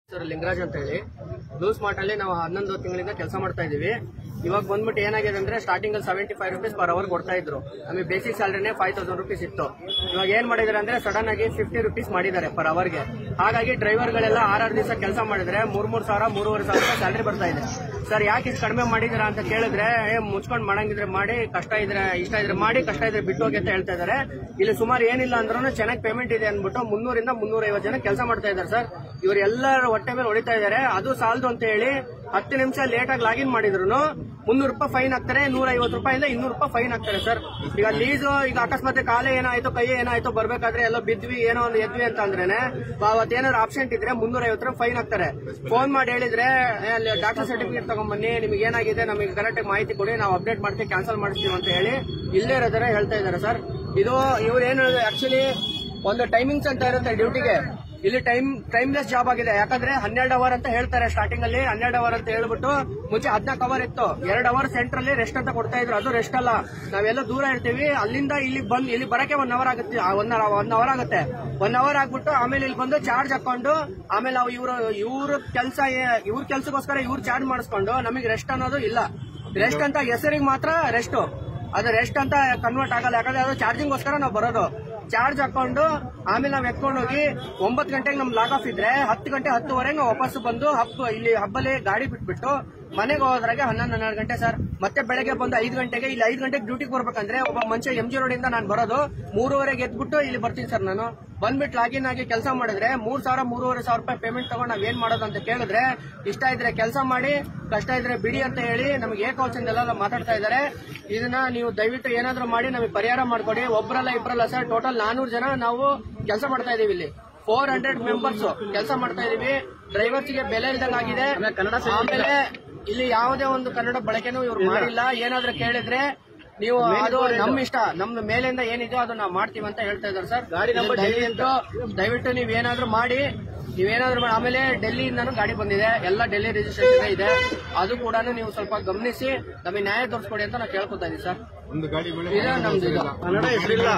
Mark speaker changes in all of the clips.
Speaker 1: sir Lingaraj ಅಂತ ಹೇಳಿ blue smart ಅಲ್ಲಿ ನಾವು ಹನ್ನೊಂದು ತಿಂಗಳಿಂದ ಕೆಲಸ ಮಾಡ್ತಾ ಇದೀವಿ ಇವಾಗ ಬಂದ್ಬಿಟ್ಟು ಏನಾಗಿದೆ ಅಂದ್ರೆ ಸ್ಟಾರ್ಟಿಂಗ್ ಅಲ್ಲಿ seventy five rupees per hour ಕೊಡ್ತಾ ಇದ್ರು ನಮಗೆ ಬೇಸಿಕ್ ಸ್ಯಾಲರಿನೇ ಫೈವ್ ತೌಸಂಡ್ ರುಪೀಸ್ ಇತ್ತು ಇವಾಗ ಏನ್ ಮಾಡಿದಾರೆ ಅಂದ್ರೆ ಸಡನ್ ಆಗಿ ಫಿಫ್ಟಿ ರುಪೀಸ್ ಮಾಡಿದ್ದಾರೆ ಪರ್ ಅವರ್ಗೆ ಹಾಗಾಗಿ ಡ್ರೈವರ್ ಗಳೆಲ್ಲ ಆರಾರು ದಿವಸ ಕೆಲಸ ಮಾಡಿದ್ರೆ ಮೂರ್ ಮೂರ್ ಸಾವಿರ ಮೂರುವರೆ ಸಾವಿರ ರೂಪಾಯಿ ಸ್ಯಾಲರಿ ಬರ್ತಾ ಇದೆ ಸರ್ ಯಾಕೆ ಇಷ್ಟು ಕಡಿಮೆ ಮಾಡಿದಿರಾ ಅಂತ ಕೇಳಿದ್ರೆ ಏ ಮುಚ್ಕೊಂಡ್ ಮಾಡಂಗಿದ್ರೆ ಮಾಡಿ ಕಷ್ಟ ಇದ್ರೆ ಇಷ್ಟ ಇದ್ರೆ ಮಾಡಿ ಕಷ್ಟ ಇದ್ರೆ ಬಿಟ್ಟು ಹೋಗಿ ಅಂತ ಹೇಳ್ತಾ ಇದಾರೆ ಇಲ್ಲಿ ಸುಮಾರು ಏನಿಲ್ಲ ಅಂದ್ರೂ ಚೆನ್ನಾಗಿ ಪೇಮೆಂಟ್ ಇದೆ ಅಂದ್ಬಿಟ್ಟು ಮುನ್ನೂರಿಂದ ಮುನ್ನೂರ ಐವತ್ತು ಜನ ಕೆಲಸ ಮಾಡ್ತಾ ಇದ್ದಾರೆ ಸರ್ ಇವರು ಎಲ್ಲರ ಹೊಟ್ಟೆ ಮೇಲೆ ಹೊಡಿತಾ ಇದ್ದಾರೆ ಅದು ಸಾಲದು ಅಂತ ಹೇಳಿ ಹತ್ತು ನಿಮಿಷ ಲೇಟ್ ಆಗಿ ಲಾಗಿನ್ ಮಾಡಿದ್ರು ಮುನ್ನೂರು ರೂಪಾಯಿ ಫೈನ್ ಹಾಕ್ತಾರೆ ನೂರ ಐವತ್ತು ರೂಪಾಯಿಂದ ಇನ್ನೂರು ರೂಪಾಯಿ ಫೈನ್ ಹಾಕ್ತಾರೆ ಸರ್ ಈಗ ಲೀಸು ಈಗ ಅಕಸ್ಮಾತ್ ಕಾಲೇ ಏನಾಯ್ತು ಕೈ ಏನಾಯ್ತು ಬರ್ಬೇಕಾದ್ರೆ ಎಲ್ಲ ಬಿದ್ವಿ ಏನೋ ಒಂದು ಎದ್ವಿ ಅಂತ ಅಂದ್ರೇನೆ ಅವತ್ತೇನಾದ್ರು ಆಬ್ಸೆಂಟ್ ಇದ್ರೆ ಮುನ್ನೂರ ಐವತ್ತು ರೂಪಾಯಿ ಫೈನ್ ಹಾಕ್ತಾರೆ ಫೋನ್ ಮಾಡಿ ಹೇಳಿದ್ರೆ ಏ, ಅಲ್ಲಿ ಡಾಕ್ಟರ್ ಸರ್ಟಿಫಿಕೇಟ್ ತಗೊಂಡ್ಬನ್ನಿ ನಿಮ್ಗೆ ಏನಾಗಿದೆ ನಮಗೆ ಕರೆಕ್ಟ್ ಮಾಹಿತಿ ಕೊಡಿ ನಾವು ಅಪ್ಡೇಟ್ ಮಾಡ್ತೀವಿ ಕ್ಯಾನ್ಸಲ್ ಮಾಡಿಸ್ತೀವಿ ಅಂತ ಹೇಳಿ ಇಲ್ಲೇ ಇರೋದಾರೆ ಹೇಳ್ತಾ ಇದ್ದಾರೆ ಸರ್ ಇದು ಇವ್ರು ಏನು ಆಕ್ಚುಲಿ ಒಂದು ಟೈಮಿಂಗ್ಸ್ ಅಂತ ಇರುತ್ತೆ ಡ್ಯೂಟಿಗೆ ಇಲ್ಲಿ ಟೈಮ್ ಟೈಮ್ಲೆಸ್ ಜಾಬ್ ಆಗಿದೆ ಯಾಕಂದ್ರೆ ಹನ್ನೆರಡು ಅವರ್ ಅಂತ ಹೇಳ್ತಾರೆ ಸ್ಟಾರ್ಟಿಂಗ್ ಅಲ್ಲಿ ಹನ್ನೆರಡು ಅವರ್ ಅಂತ ಹೇಳ್ಬಿಟ್ಟು ಮುಂಚೆ ಹದಿನಾಲ್ಕು ಅವರ್ ಇತ್ತು ಎರಡು ಅವರ್ ಸೆಂಟರ್ ಅಲ್ಲಿ ರೆಸ್ಟ್ ಅಂತ ಕೊಡ್ತಾ ಇದ್ರು ಅದು ರೆಸ್ಟ್ ಅಲ್ಲ ನಾವೆಲ್ಲ ದೂರ ಇರ್ತೀವಿ ಅಲ್ಲಿಂದ ಇಲ್ಲಿ ಬಂದು ಇಲ್ಲಿ ಬರಕ್ಕೆ ಒನ್ ಅವರ್ ಆಗುತ್ತೆ ಒನ್ ಒನ್ ಅವರ್ ಆಗುತ್ತೆ ಒನ್ ಅವರ್ ಆಗ್ಬಿಟ್ಟು ಆಮೇಲೆ ಇಲ್ಲಿ ಬಂದು ಚಾರ್ಜ್ ಹಾಕೊಂಡು ಆಮೇಲೆ ನಾವು ಇವರು ಇವ್ರ ಕೆಲಸ ಇವ್ರ ಕೆಲ್ಸಕ್ಕೋಸ್ಕರ ಇವ್ರು ಚಾರ್ಜ್ ಮಾಡಿಸ್ಕೊಂಡು ನಮಗೆ ರೆಸ್ಟ್ ಅನ್ನೋದು ಇಲ್ಲ ರೆಸ್ಟ್ ಅಂತ ಹೆಸರಿಗೆ ಮಾತ್ರ ರೆಸ್ಟ್ ಅದು ರೆಸ್ಟ್ ಅಂತ ಕನ್ವರ್ಟ್ ಆಗಲ್ಲ ಯಾಕಂದ್ರೆ ಅದು ಚಾರ್ಜಿಂಗ್ ಗೋಸ್ಕರ ನಾವು ಬರೋದು ಚಾರ್ಜ್ ಹಾಕೊಂಡು ಆಮೇಲೆ ನಾವ್ ಎತ್ಕೊಂಡು ಹೋಗಿ ಒಂಬತ್ತು ಗಂಟೆಗೆ ನಮ್ ಲಾಗ್ ಆಫ್ ಇದ್ರೆ ಹತ್ತು ಗಂಟೆ ಹತ್ತುವರೆಗೆ ನಾವು ವಾಪಸ್ ಬಂದು ಹಬ್ಬ ಇಲ್ಲಿ ಹಬ್ಬಲ್ಲಿ ಗಾಡಿ ಬಿಟ್ಬಿಟ್ಟು ಮನೆಗೆ ಹೋದ್ರಾಗೆ ಹನ್ನೊಂದು ಹನ್ನೆರಡು ಗಂಟೆ ಸರ್ ಮತ್ತೆ ಬೆಳಗ್ಗೆ ಬಂದು ಐದು ಗಂಟೆಗೆ ಇಲ್ಲಿ ಐದು ಗಂಟೆಗೆ ಡ್ಯೂಟಿಗೆ ಬರ್ಬೇಕಂದ್ರೆ ಒಬ್ಬ ಮನುಷ್ಯ ಎಂ ಜಿ ರೋಡಿಂದ ನಾನು ಬರೋದು ಮೂರುವರೆಗೆ ಎದ್ಬಿಟ್ಟು ಇಲ್ಲಿ ಬರ್ತೀನಿ ಸರ್ ನಾನು ಬಂದ್ಬಿಟ್ಟು ಲಾಗಿನ್ ಆಗಿ ಕೆಲಸ ಮಾಡಿದ್ರೆ ಮೂರ್ ಸಾವಿರ ಮೂರುವರೆ ಸಾವಿರ ರೂಪಾಯಿ ಪೇಮೆಂಟ್ ತಗೊಂಡು ನಾವ್ ಏನ್ ಮಾಡೋದು ಅಂತ ಕೇಳಿದ್ರೆ ಇಷ್ಟ ಇದ್ರೆ ಕೆಲಸ ಮಾಡಿ ಕಷ್ಟ ಇದ್ರೆ ಬಿಡಿ ಅಂತ ಹೇಳಿ ನಮ್ಗೆ ಏಕವಚನದೆಲ್ಲ ಮಾತಾಡ್ತಾ ಇದ್ದಾರೆ ಇದನ್ನ ನೀವು ದಯವಿಟ್ಟು ಏನಾದ್ರೂ ಮಾಡಿ ನಮಗೆ ಪರಿಹಾರ ಮಾಡ್ಕೊಡಿ ಒಬ್ರಲ್ಲ ಇಬ್ರಲ್ಲ ಸರ್ ಟೋಟಲ್ ನಾನೂರು ಜನ ನಾವು ಕೆಲಸ ಮಾಡ್ತಾ ಇದೀವಿ ಇಲ್ಲಿ ಫೋರ್ ಹಂಡ್ರೆಡ್ ಮೆಂಬರ್ಸ್ ಕೆಲಸ ಮಾಡ್ತಾ ಇದೀವಿ ಡ್ರೈವರ್ಸ್ ಗೆ ಬೆಲೆ ಇಲ್ದಂಗಾಗಿದೆ ಆಮೇಲೆ ಇಲ್ಲಿ ಯಾವುದೇ ಒಂದು ಕನ್ನಡ ಬಳಕೆನೂ ಇವ್ರು ಮಾಡಿಲ್ಲ ಏನಾದ್ರೂ ಕೇಳಿದ್ರೆ ನೀವು ಅದು ನಮ್ ಇಷ್ಟ ನಮ್ದು ಮೇಲಿಂದ ಏನಿದೆಯೋ ಅದು ನಾವು ಮಾಡ್ತೀವಿ ಅಂತ ಹೇಳ್ತಾ ಇದ್ದಾರೆ ಸರ್ ಗಾಡಿ ದಯವಿಟ್ಟು ದಯವಿಟ್ಟು ನೀವ್ ಏನಾದ್ರೂ ಮಾಡಿ ನೀವೇನಾದ್ರೂ ಮಾಡಿ ಆಮೇಲೆ ಡೆಲ್ಲಿಯಿಂದನೂ ಗಾಡಿ ಬಂದಿದೆ ಎಲ್ಲ ಡೆಲ್ಲಿ ರಿಜಿಸ್ಟ್ರೇಷನ್ ಇದೆ ಅದು ಕೂಡ ನೀವು ಸ್ವಲ್ಪ ಗಮನಿಸಿ ನಮಗೆ ನ್ಯಾಯ ತೋರಿಸ್ಕೊಡಿ ಅಂತ ನಾವು ಕೇಳ್ಕೊತಾ ಇದೀವಿ ಸರ್
Speaker 2: ಒಂದು ಗಾಡಿ ಮೇಲೆ
Speaker 1: ಇದೆ ನಮ್ದು ಇದು
Speaker 2: ಕನ್ನಡ ಹೆಸರಿಲ್ಲ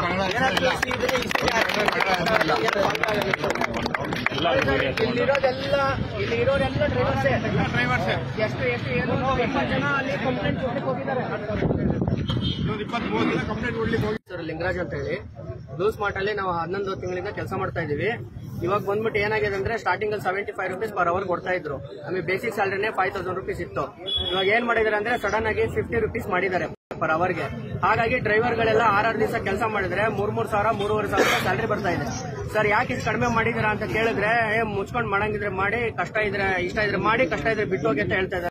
Speaker 1: ಇಲ್ಲಿರೋದೆಲ್ಲ ಇಲ್ಲಿ ಇರೋರೆಲ್ಲ ಡ್ರೈವರ್ಸೇ
Speaker 2: ಡ್ರೈವರ್ಸ್
Speaker 1: ಎಷ್ಟು ಎಷ್ಟು ಏನು ಇಪ್ಪತ್ತು ಜನ ಅಲ್ಲಿ ಕಂಪ್ಲೇಂಟ್ ಕೊಡ್ಲಿಕ್ಕೆ ಹೋಗಿದ್ದಾರೆ
Speaker 2: ಇನ್ನೊಂದು ಇಪ್ಪತ್ತ್ ಮೂವತ್ತು ದಿನ ಕಂಪ್ಲೇಂಟ್ ಕೊಡ್ಲಿಕ್ಕೆ ಹೋಗಿ
Speaker 1: ಸರ್ ಲಿಂಗರಾಜ್ ಅಂತ ಹೇಳಿ ಬ್ಲೂ ಸ್ಮಾರ್ಟ್ ಅಲ್ಲಿ ನಾವು ಹನ್ನೊಂದು ತಿಂಗಳಿಂದ ಕೆಲಸ ಮಾಡ್ತಾ ಇದೀವಿ ಇವಾಗ ಬಂದ್ಬಿಟ್ಟು ಏನಾಗಿದೆ ಅಂದ್ರೆ ಸ್ಟಾರ್ಟಿಂಗ್ ಅಲ್ಲಿ seventy five rupees per hour ಕೊಡ್ತಾ ಇದ್ರು ನಮಗೆ ಬೇಸಿಕ್ ಸ್ಯಾಲರಿನೇ ಫೈವ್ ತೌಸಂಡ್ ರುಪೀಸ್ ಇತ್ತು ಇವಾಗ ಏನ್ ಮಾಡಿದಾರೆ ಅಂದ್ರೆ ಸಡನ್ ಆಗಿ ಫಿಫ್ಟಿ ರುಪೀಸ್ ಮಾಡಿದ್ದಾರೆ ಪರ್ ಅವರ್ಗೆ ಹಾಗಾಗಿ ಡ್ರೈವರ್ ಗಳೆಲ್ಲ ಆರಾರು ದಿವಸ ಕೆಲಸ ಮಾಡಿದ್ರೆ ಮೂರ್ ಮೂರ್ ಸಾವಿರ ಮೂರುವರೆ ಸಾವಿರ ರೂಪಾಯಿ ಸ್ಯಾಲರಿ ಬರ್ತಾ ಇದೆ ಸರ್ ಯಾಕೆ ಇಷ್ಟು ಕಡಿಮೆ ಮಾಡಿದಿರಾ ಅಂತ ಕೇಳಿದ್ರೆ ಏ ಮುಚ್ಕೊಂಡ್ ಮಾಡಂಗಿದ್ರೆ ಮಾಡಿ ಕಷ್ಟ ಇದ್ರೆ ಇಷ್ಟ ಇದ್ರೆ ಮಾಡಿ ಕಷ್ಟ ಇದ್ರೆ ಬಿಟ್ಟು ಹೋಗಿ ಅಂತ ಹೇಳ್ತಾ ಇದ್ದಾರೆ